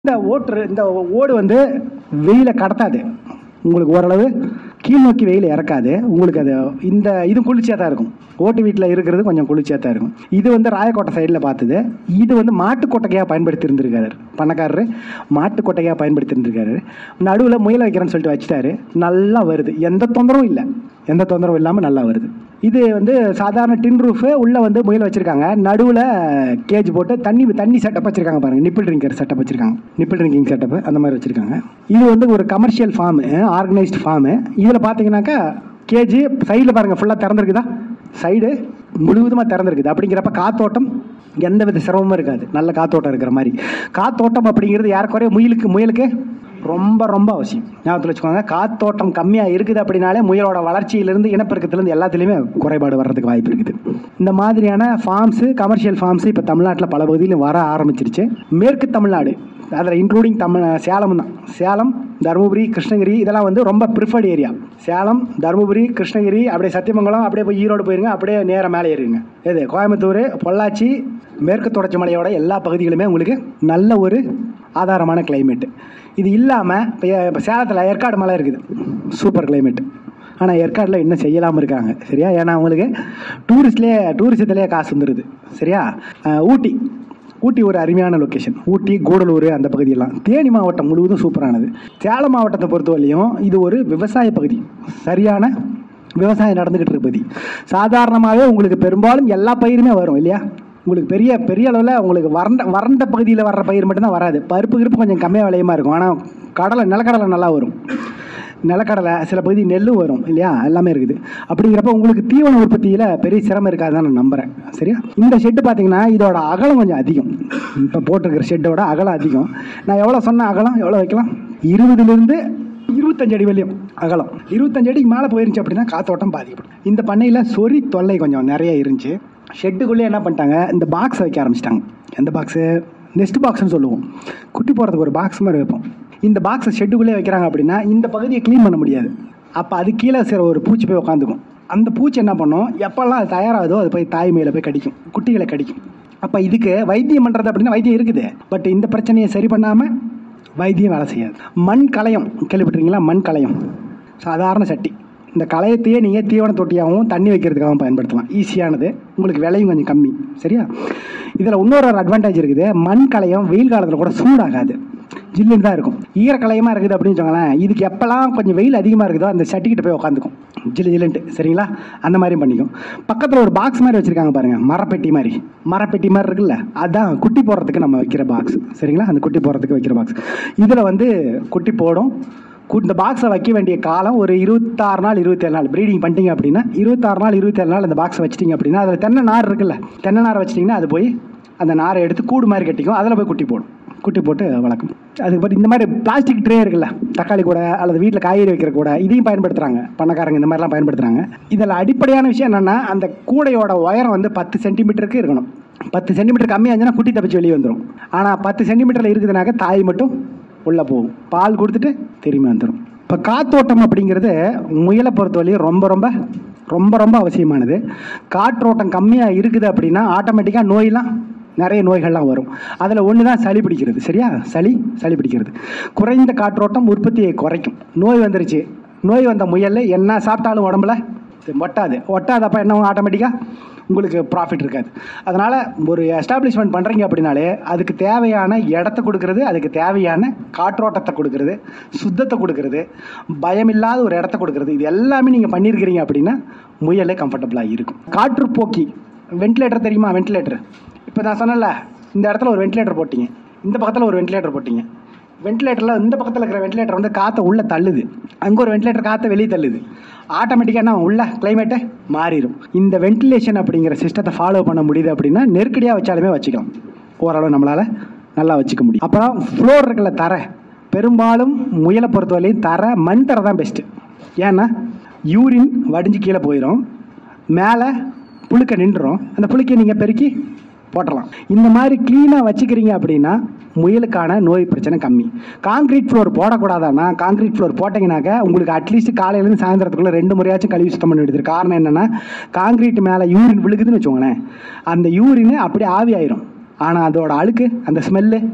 இந்த ஓட்டு இந்த ஓடு வந்து வெயிலை கடத்தாது உங்களுக்கு ஓரளவு கீழ் நோக்கி வெயில் இறக்காது உங்களுக்கு அது இந்த இது குளிர்ச்சியாக தான் இருக்கும் ஓட்டு வீட்டில் இருக்கிறது கொஞ்சம் குளிர்ச்சியாக தான் இருக்கும் இது வந்து ராயக்கோட்டை சைடில் பார்த்தது இது வந்து மாட்டு கொட்டகையாக பயன்படுத்தி இருந்திருக்காரு பண்ணக்காரரு மாட்டு கொட்டகையாக பயன்படுத்தி இருந்திருக்காரு நடுவில் முயல் வைக்கிறேன்னு சொல்லிட்டு வச்சுட்டாரு நல்லா வருது எந்த தொந்தரவும் இல்லை எந்த தொந்தரவும் இல்லாமல் நல்லா வருது இது வந்து சாதாரண டின் ரூஃபு உள்ளே வந்து முயல் வச்சுருக்காங்க நடுவில் கேஜ் போட்டு தண்ணி தண்ணி செட்டப் வச்சுருக்காங்க பாருங்கள் நிப்பிள் ட்ரிங்கர் செட்டப் வச்சுருக்காங்க நிப்பிள் ட்ரிங்கிங் செட்டப் அந்த மாதிரி வச்சுருக்காங்க இது வந்து ஒரு கமர்ஷியல் ஃபார்மு ஆர்கனைஸ்டு ஃபார்மு இதில் பார்த்தீங்கன்னாக்கா கேஜி சைடில் பாருங்கள் ஃபுல்லாக திறந்துருக்குதா சைடு முழுவதுமாக திறந்துருக்குது அப்படிங்கிறப்ப காத்தோட்டம் எந்த வித சிரமமும் இருக்காது நல்ல காத்தோட்டம் இருக்கிற மாதிரி காத்தோட்டம் அப்படிங்கிறது யாருக்குறைய முயலுக்கு முயலுக்கு ரொம்ப ரொம்ப அவசியம் ஞாபகத்தில் வச்சுக்கோங்க காத்தோட்டம் கம்மியாக இருக்குது அப்படின்னாலே முயலோட வளர்ச்சியிலிருந்து இனப்பெருக்கத்திலிருந்து எல்லாத்துலேயுமே குறைபாடு வர்றதுக்கு வாய்ப்பு இருக்குது இந்த மாதிரியான ஃபார்ம்ஸு கமர்ஷியல் ஃபார்ம்ஸு இப்போ தமிழ்நாட்டில் பல பகுதியிலும் வர ஆரம்பிச்சிருச்சு மேற்கு தமிழ்நாடு அதில் இன்க்ளூடிங் தமிழ் சேலம் தான் சேலம் தருமபுரி கிருஷ்ணகிரி இதெல்லாம் வந்து ரொம்ப ப்ரிஃபர்ட் ஏரியா சேலம் தருமபுரி கிருஷ்ணகிரி அப்படியே சத்தியமங்கலம் அப்படியே போய் ஈரோடு போயிருங்க அப்படியே நேராக மேலே ஏறிடுங்க இது கோயம்புத்தூர் பொள்ளாச்சி மேற்கு தொடர்ச்சி மலையோட எல்லா பகுதிகளுமே உங்களுக்கு நல்ல ஒரு ஆதாரமான கிளைமேட்டு இது இல்லாமல் இப்போ இப்போ சேலத்தில் ஏற்காடு மலை இருக்குது சூப்பர் கிளைமேட் ஆனால் ஏற்காடில் இன்னும் செய்யலாமல் இருக்காங்க சரியா ஏன்னா அவங்களுக்கு டூரிஸ்ட்லேயே டூரிசத்துலேயே காசு வந்துடுது சரியா அஹ் ஊட்டி ஊட்டி ஒரு அருமையான லொக்கேஷன் ஊட்டி கூடலூர் அந்த பகுதியெல்லாம் தேனி மாவட்டம் முழுவதும் சூப்பரானது சேலம் மாவட்டத்தை பொறுத்தவரையிலையும் இது ஒரு விவசாய பகுதி சரியான விவசாயம் நடந்துக்கிட்டு இருக்க பகுதி சாதாரணமாகவே உங்களுக்கு பெரும்பாலும் எல்லா பயிருமே வரும் இல்லையா உங்களுக்கு பெரிய பெரிய அளவில் உங்களுக்கு வறண்ட வறண்ட பகுதியில் வர்ற பயிர் மட்டும்தான் வராது பருப்பு கிருப்பு கொஞ்சம் கம்மியாக விலையமாக இருக்கும் ஆனால் கடலை நிலக்கடலை நல்லா வரும் நிலக்கடலை சில பகுதி நெல்லும் வரும் இல்லையா எல்லாமே இருக்குது அப்படிங்கிறப்ப உங்களுக்கு தீவன உற்பத்தியில் பெரிய சிரமம் இருக்காதுன்னு நான் நம்புகிறேன் சரியா இந்த ஷெட்டு பார்த்தீங்கன்னா இதோட அகலம் கொஞ்சம் அதிகம் இப்போ போட்டிருக்கிற ஷெட்டோட அகலம் அதிகம் நான் எவ்வளோ சொன்ன அகலம் எவ்வளோ வைக்கலாம் இருபதுலேருந்து இருபத்தஞ்சு அடி வரையும் அகலம் இருபத்தஞ்சு அடிக்கு மேலே போயிருந்துச்சு அப்படின்னா காத்தோட்டம் பாதிக்கப்படும் இந்த பண்ணையில் சொறி தொல்லை கொஞ்சம் நிறைய இருந்துச்சு ஷெட்டுக்குள்ளே என்ன பண்ணிட்டாங்க இந்த பாக்ஸ் வைக்க ஆரம்பிச்சிட்டாங்க எந்த பாக்ஸு நெக்ஸ்ட் பாக்ஸ்னு சொல்லுவோம் குட்டி போகிறதுக்கு ஒரு பாக்ஸ் மாதிரி வைப்போம் இந்த பாக்ஸை ஷெட்டுக்குள்ளே வைக்கிறாங்க அப்படின்னா இந்த பகுதியை க்ளீன் பண்ண முடியாது அப்போ அது கீழே சில ஒரு பூச்சி போய் உட்காந்துக்கும் அந்த பூச்சி என்ன பண்ணும் எப்போல்லாம் அது தயாராகுதோ அது போய் தாய் மேலே போய் கடிக்கும் குட்டிகளை கடிக்கும் அப்போ இதுக்கு வைத்தியம் பண்ணுறது அப்படின்னா வைத்தியம் இருக்குது பட் இந்த பிரச்சனையை சரி பண்ணாமல் வைத்தியம் வேலை செய்யாது மண் கலையம் கேள்விப்பட்டிருக்கீங்களா மண் கலையம் சாதாரண சட்டி இந்த களையத்தையே நீங்கள் தீவன தொட்டியாகவும் தண்ணி வைக்கிறதுக்காகவும் பயன்படுத்தலாம் ஈஸியானது உங்களுக்கு விலையும் கொஞ்சம் கம்மி சரியா இதில் இன்னொரு ஒரு அட்வான்டேஜ் இருக்குது மண் கலையம் வெயில் காலத்தில் கூட சூடாகாது ஜில்லுன்னு தான் இருக்கும் ஈரக்கலையமாக இருக்குது அப்படின்னு சொன்னாங்களேன் இதுக்கு எப்போல்லாம் கொஞ்சம் வெயில் அதிகமாக இருக்குதோ அந்த சட்டிக்கிட்ட போய் உட்காந்துக்கும் ஜில்லு ஜில்லுன்ட்டு சரிங்களா அந்த மாதிரியும் பண்ணிக்கும் பக்கத்தில் ஒரு பாக்ஸ் மாதிரி வச்சுருக்காங்க பாருங்கள் மரப்பெட்டி மாதிரி மரப்பெட்டி மாதிரி இருக்குல்ல அதான் குட்டி போடுறதுக்கு நம்ம வைக்கிற பாக்ஸ் சரிங்களா அந்த குட்டி போடுறதுக்கு வைக்கிற பாக்ஸ் இதில் வந்து குட்டி போடும் கு- இந்த பாக்ஸை வைக்க வேண்டிய காலம் ஒரு இருபத்தாறு நாள் இருபத்தேழு நாள் ப்ரீடிங் பண்ணிட்டீங்க அப்படின்னா இருபத்தாறு நாள் இருபத்தேழு நாள் இந்த பாக்ஸை வச்சிட்டிங்க அப்படின்னா அதில் தென்னை நார் இருக்குல்ல தென்னை நாரை வச்சிட்டிங்கன்னா அது போய் அந்த நாரை எடுத்து கூடு மாதிரி கட்டிக்கும் அதில் போய் குட்டி போடும் குட்டி போட்டு வளர்க்கும் அதுக்கு பட் இந்த மாதிரி பிளாஸ்டிக் ட்ரே இருக்குல்ல தக்காளி கூட அல்லது வீட்டில் காய்கறி வைக்கிற கூட இதையும் பயன்படுத்துகிறாங்க பண்ணக்காரங்க இந்த மாதிரிலாம் பயன்படுத்துகிறாங்க இதில் அடிப்படையான விஷயம் என்னென்னா அந்த கூடையோட உயரம் வந்து பத்து சென்டிமீட்டருக்கு இருக்கணும் பத்து சென்டிமீட்டர் கம்மியாக இருந்துச்சுன்னா குட்டி தப்பிச்சு வெளியே வந்துடும் ஆனால் பத்து சென்டிமீட்டரில் இருக்குதுனாக்க தாய் மட்டும் உள்ளே போகும் பால் கொடுத்துட்டு திரும்பி வந்துடும் இப்போ காத்தோட்டம் அப்படிங்கிறது முயலை பொறுத்தவரையும் ரொம்ப ரொம்ப ரொம்ப ரொம்ப அவசியமானது காற்றோட்டம் கம்மியாக இருக்குது அப்படின்னா ஆட்டோமேட்டிக்காக நோயெல்லாம் நிறைய நோய்கள்லாம் வரும் அதில் ஒன்று தான் சளி பிடிக்கிறது சரியா சளி சளி பிடிக்கிறது குறைந்த காற்றோட்டம் உற்பத்தியை குறைக்கும் நோய் வந்துருச்சு நோய் வந்த முயல் என்ன சாப்பிட்டாலும் உடம்புல இது ஒட்டாது ஒட்டாதப்ப என்ன ஆட்டோமேட்டிக்காக உங்களுக்கு ப்ராஃபிட் இருக்காது அதனால் ஒரு எஸ்டாப்ளிஷ்மெண்ட் பண்ணுறீங்க அப்படின்னாலே அதுக்கு தேவையான இடத்த கொடுக்கறது அதுக்கு தேவையான காற்றோட்டத்தை கொடுக்கறது சுத்தத்தை கொடுக்கறது பயமில்லாத ஒரு இடத்த கொடுக்கறது இது எல்லாமே நீங்கள் பண்ணியிருக்கிறீங்க அப்படின்னா முயலே கம்ஃபர்டபுளாக இருக்கும் காற்றுப்போக்கி வென்டிலேட்டர் தெரியுமா வென்டிலேட்டர் இப்போ நான் சொன்னேன்ல இந்த இடத்துல ஒரு வென்டிலேட்டர் போட்டிங்க இந்த பக்கத்தில் ஒரு வென்டிலேட்டர் போட்டிங்க வென்டிலேட்டரில் இந்த பக்கத்தில் இருக்கிற வென்டிலேட்டர் வந்து காற்றை உள்ளே தள்ளுது அங்கே ஒரு வென்டிலேட்டர் காற்றை வெளியே தள்ளுது ஆட்டோமேட்டிக்காக என்ன உள்ள கிளைமேட்டே மாறிடும் இந்த வென்டிலேஷன் அப்படிங்கிற சிஸ்டத்தை ஃபாலோ பண்ண முடியுது அப்படின்னா நெருக்கடியாக வச்சாலுமே வச்சுக்கலாம் ஓரளவு நம்மளால் நல்லா வச்சுக்க முடியும் அப்புறம் ஃப்ளோர் இருக்குல்ல தரை பெரும்பாலும் முயலை பொறுத்தவரையும் தரை மண் தரை தான் பெஸ்ட்டு ஏன்னா யூரின் வடிஞ்சு கீழே போயிடும் மேலே புழுக்க நின்றுரும் அந்த புழுக்கையை நீங்கள் பெருக்கி போட்டலாம் இந்த மாதிரி க்ளீனாக வச்சுக்கிறீங்க அப்படின்னா முயலுக்கான நோய் பிரச்சனை கம்மி காங்கிரீட் ஃப்ளோர் போடக்கூடாதானா காங்கிரீட் ஃப்ளோர் போட்டிங்கனாக்க உங்களுக்கு அட்லீஸ்ட் காலையிலேருந்து சாயந்தரத்துக்குள்ளே ரெண்டு முறையாச்சும் கழுவி சுத்தம் பண்ணி எடுத்துரு காரணம் என்னென்னா காங்கிரீட் மேலே யூரின் விழுகுதுன்னு வச்சுக்கோங்களேன் அந்த யூரின் அப்படியே ஆவி ஆயிரும் ஆனால் அதோட அழுக்கு அந்த ஸ்மெல்லு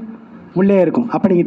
உள்ளே இருக்கும் அப்போ நீங்கள்